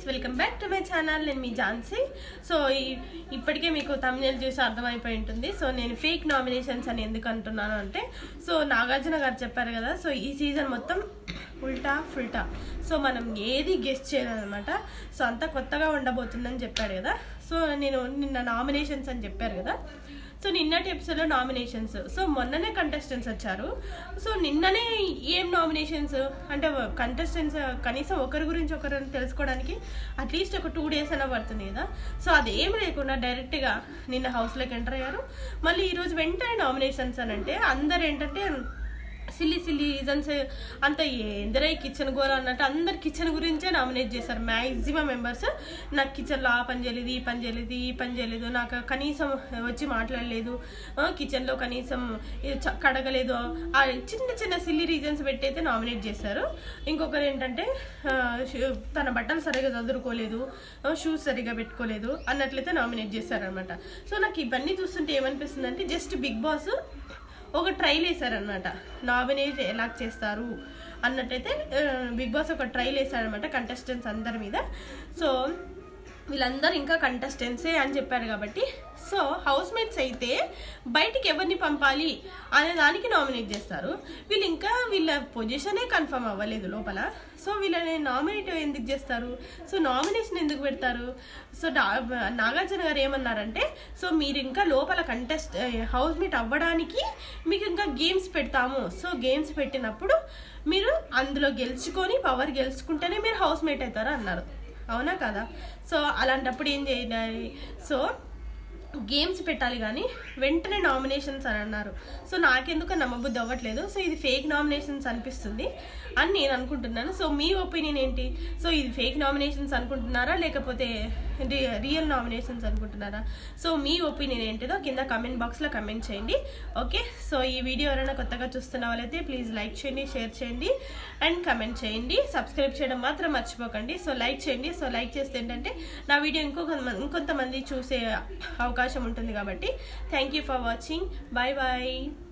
friends welcome back to my channel నేను మీ Jhansi so ఈ- ఇప్పటికే మీకు తమిళ చూసి అర్థమైపోయి ఉంటుంది సో నేను ఫేక్ నామినేషన్స్ అని ఎందుకు అంటున్నాను అంటే సో నాగార్జున గారు చెప్పారు కదా సో ఈ సీజన్ మొత్తం ఉల్టా ఫుల్టా సో మనం ఏది గెస్ట్ చేయాలన్నమాట సో అంతా కొత్తగా ఉండబోతుందని చెప్పాడు కదా సో నేను నిన్న నామినేషన్స్ అని చెప్పారు కదా సో నిన్నటి ఎపిసోడ్లో నామినేషన్స్ సో మొన్ననే కంటెస్టెంట్స్ వచ్చారు సో నిన్ననే ఏం నామినేషన్స్ అంటే కంటెస్టెంట్స్ కనీసం ఒకరి గురించి ఒకరు తెలుసుకోవడానికి అట్లీస్ట్ ఒక టూ డేస్ అయినా పడుతుంది కదా సో అదేం లేకుండా డైరెక్ట్గా నిన్న హౌస్లోకి ఎంటర్ అయ్యారు మళ్ళీ ఈరోజు వెంటనే నామినేషన్స్ అని అంటే అందరు ఏంటంటే సిల్లీ సిల్లీ రీజన్స్ అంత ఎందరై కిచెన్ గోల్ అన్నట్టు అందరు కిచెన్ గురించే నామినేట్ చేశారు మ్యాక్సిమం మెంబర్స్ నాకు కిచెన్లో ఆ పని చేయలేదు ఈ పని చేయలేదు ఈ పని చేయలేదు నాకు కనీసం వచ్చి మాట్లాడలేదు ఆ, కిచెన్లో కనీసం ఇది చ- కడగలేదు ఆ చిన్న చిన్న సిల్లీ రీజన్స్ పెట్టి అయితే నామినేట్ చేశారు ఇంకొకరు ఏంటంటే ఆ, షూ- తన బట్టలు సరిగా చదువుకోలేదు షూస్ సరిగా పెట్టుకోలేదు అన్నట్లయితే నామినేట్ చేశారనమాట సో నాకు ఇవన్నీ చూస్తుంటే ఏమనిపిస్తుంది అంటే జస్ట్ బిగ్ బాస్ ఒక ట్రైల్ వేశారనమాట నామినేట్ ఎలా చేస్తారు అన్నట్టయితే ఆ, బిగ్ బాస్ ఒక ట్రైల్ వేశారనమాట కంటెస్టెంట్స్ అందరి మీద సో వీళ్ళందరూ ఇంకా కంటెస్టెంట్సే అని చెప్పారు కాబట్టి సో హౌస్ మేట్స్ అయితే బయటికి ఎవరిని పంపాలి అనే దానికి నామినేట్ చేస్తారు వీళ్ళు ఇంకా వీళ్ళ పొజిషనే కన్ఫర్మ్ అవ్వలేదు లోపల సో వీళ్ళని నామినేట్ ఎందుకు చేస్తారు సో నామినేషన్ ఎందుకు పెడతారు సో డా- నాగార్జున గారు ఏమన్నారంటే సో మీరు ఇంకా లోపల కంటెస్ట్ హౌస్ మేట్ అవ్వడానికి మీకు ఇంకా గేమ్స్ పెడతాము సో గేమ్స్ పెట్టినప్పుడు మీరు అందులో గెలుచుకొని పవర్ గెలుచుకుంటేనే మీరు హౌస్ మేట్ అవుతారు అన్నారు అవునా కదా సో అలాంటప్పుడు ఏం చేయాలి సో గేమ్స్ పెట్టాలి కానీ వెంటనే నామినేషన్స్ అని అన్నారు సో నాకెందుకు నమ్మబుద్ధి అవ్వట్లేదు సో ఇది ఫేక్ నామినేషన్స్ అనిపిస్తుంది అని నేను అనుకుంటున్నాను సో మీ ఒపీనియన్ ఏంటి సో ఇది ఫేక్ నామినేషన్స్ అనుకుంటున్నారా లేకపోతే రి- రియల్ నామినేషన్స్ అనుకుంటున్నారా సో మీ ఒపీనియన్ ఏంటిదో కింద కమెంట్ బాక్స్లో కమెంట్ చేయండి ఓకే సో ఈ వీడియో ఎవరైనా కొత్తగా చూస్తున్న వాళ్ళైతే ప్లీజ్ లైక్ చేయండి షేర్ చేయండి అండ్ కమెంట్ చేయండి సబ్స్క్రైబ్ చేయడం మాత్రం మర్చిపోకండి సో లైక్ చేయండి సో లైక్ చేస్తే ఏంటంటే నా వీడియో ఇంకొక ఇంకొంతమంది చూసే అవకాశం ఉంటుంది కాబట్టి thank you for watching bye bye